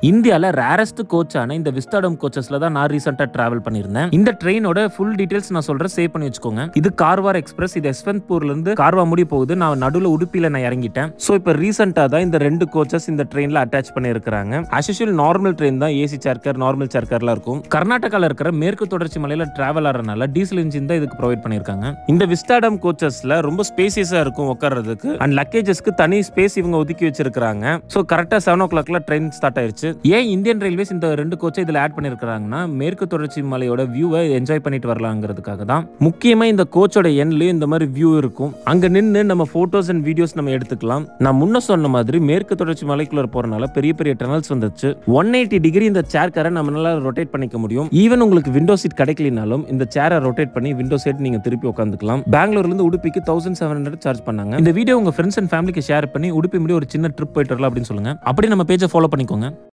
இந்தியால ரேரஸ்ட் கோச்சான இந்த விஸ்டாடம் கோச்சஸ்ல தான் நான் ரீசெண்டா டிராவல் பண்ணியிருந்தேன் இந்த ட்ரெயினோட ஃபுல் டீடைல்ஸ் நான் சொல்றேன் சேவ் பண்ணி வச்சுக்கோங்க இது கார்வார் எக்ஸ்பிரஸ் இது யஸ்வந்த்பூர்ல இருந்து கார்வா முடி போகுது நான் நடுவில் உடுப்பில நான் இறங்கிட்டேன் ஸோ இப்போ ரீசெண்டா தான் இந்த ரெண்டு கோச்சஸ் இந்த ட்ரெயின்ல அட்டாச் பண்ணியிருக்கிறாங்க அசிஷுவல் நார்மல் ட்ரெயின் தான் ஏசி சேர்க்கர் நார்மல் சேர்க்கர்லாம் இருக்கும் கர்நாடகால இருக்கிற மேற்கு தொடர்ச்சி மலையில டிராவல் ஆகிறனால டீசல் இன்ஜின் தான் இதுக்கு ப்ரொவைட் பண்ணியிருக்காங்க இந்த விஸ்டாடம் கோச்சஸ்ல ரொம்ப ஸ்பேசியஸா இருக்கும் உட்கார்றதுக்கு அண்ட் லக்கேஜஸ்க்கு தனி ஸ்பேஸ் இவங்க ஒதுக்கி வச்சிருக்காங்க ஸோ கரெக்டா செவன் ஓ கிளாக்ல ட்ரெயின் ஸ்டார்ட் ஆயிருச்சு ஏன் இந்தியன் ரயில்வேஸ் இந்த ரெண்டு கோச்சை இதுல ஆட் பண்ணிருக்காங்கன்னா மேற்கு தொடர்ச்சி மலையோட வியூவை என்ஜாய் பண்ணிட்டு வரலாங்கிறதுக்காக தான் முக்கியமா இந்த கோச்சோட எண்ட்லயும் இந்த மாதிரி வியூ இருக்கும் அங்க நின்று நம்ம போட்டோஸ் அண்ட் வீடியோஸ் நம்ம எடுத்துக்கலாம் நான் முன்ன சொன்ன மாதிரி மேற்கு தொடர்ச்சி மலைக்குள்ள போறனால பெரிய பெரிய டனல்ஸ் வந்துச்சு ஒன் எயிட்டி டிகிரி இந்த சேர் காரை நம்மளால ரொட்டேட் பண்ணிக்க முடியும் ஈவன் உங்களுக்கு விண்டோ சீட் கிடைக்கலனாலும் இந்த சேரை ரொட்டேட் பண்ணி விண்டோ சீட் நீங்க திருப்பி உட்காந்துக்கலாம் பெங்களூர்ல இருந்து உடுப்பிக்கு தௌசண்ட் செவன் ஹண்ட்ரட் சார்ஜ் பண்ணாங்க இந்த வீடியோ உங்க ஃப்ரெண்ட்ஸ் அண்ட் ஃபேமிலிக்கு ஷேர் பண்ணி உடுப்பி முடிய ஒரு சின்ன ட்ரிப் போயிட்டு வரலாம் அப்படின்னு சொல்லுங்க அப்படி நம்ம பேஜை ஃபாலோ பண்ணிக்கோங்க